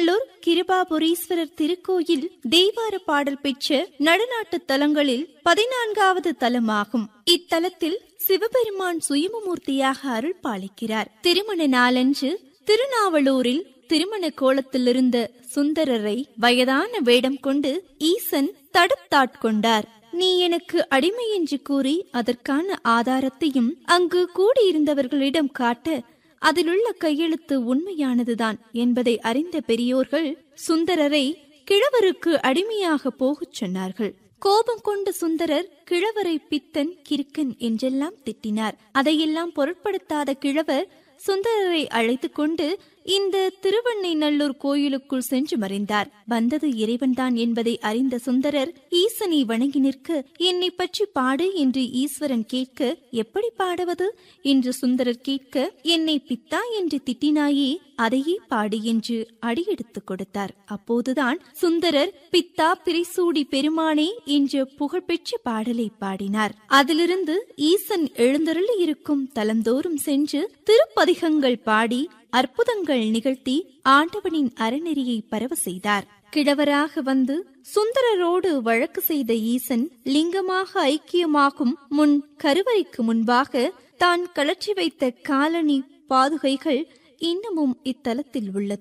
திருவெண்ணநல்லூர் கிருபாபுரீஸ்வரர் திருக்கோயில் தேவார பாடல் பெற்ற நடுநாட்டு தலங்களில் பதினான்காவது தலமாகும் இத்தலத்தில் சிவபெருமான் சுயமமூர்த்தியாக அருள் பாலிக்கிறார் திருமண நாளன்று திருநாவலூரில் திருமண கோலத்திலிருந்த சுந்தரரை வயதான வேடம் கொண்டு ஈசன் தடுத்தாட்கொண்டார் நீ எனக்கு அடிமை என்று கூறி அதற்கான ஆதாரத்தையும் அங்கு கூடியிருந்தவர்களிடம் காட்ட அதிலுள்ள கையெழுத்து உண்மையானதுதான் என்பதை அறிந்த பெரியோர்கள் சுந்தரரை கிழவருக்கு அடிமையாக போகச் சொன்னார்கள் கோபம் கொண்ட சுந்தரர் கிழவரை பித்தன் கிறுக்கன் என்றெல்லாம் திட்டினார் அதையெல்லாம் பொருட்படுத்தாத கிழவர் சுந்தரரை அழைத்துக் கொண்டு இந்த திருவண்ணைநல்லூர் கோயிலுக்குள் சென்று மறைந்தார் வந்தது இறைவன்தான் என்பதை அறிந்த சுந்தரர் ஈசனை வணங்கி நிற்க என்னை பற்றி பாடு என்று ஈஸ்வரன் கேட்க எப்படி பாடுவது என்று சுந்தரர் கேட்க என்னை பித்தா என்று திட்டினாயே அதையே பாடு என்று அடியெடுத்துக் கொடுத்தார் அப்போதுதான் சுந்தரர் பித்தா பிரிசூடி பெருமானே என்ற புகழ்பெற்ற பாடலை பாடினார் அதிலிருந்து ஈசன் எழுந்தருளி இருக்கும் தலந்தோறும் சென்று திருப்பதிகங்கள் பாடி அற்புதங்கள் நிகழ்த்தி ஆண்டவனின் அறநெறியை பரவ செய்தார் கிழவராக வந்து சுந்தரரோடு வழக்கு செய்த ஈசன் லிங்கமாக ஐக்கியமாகும் முன் கருவறைக்கு முன்பாக தான் கலற்றி வைத்த காலனி பாதுகைகள் இன்னமும் இத்தலத்தில் உள்ளது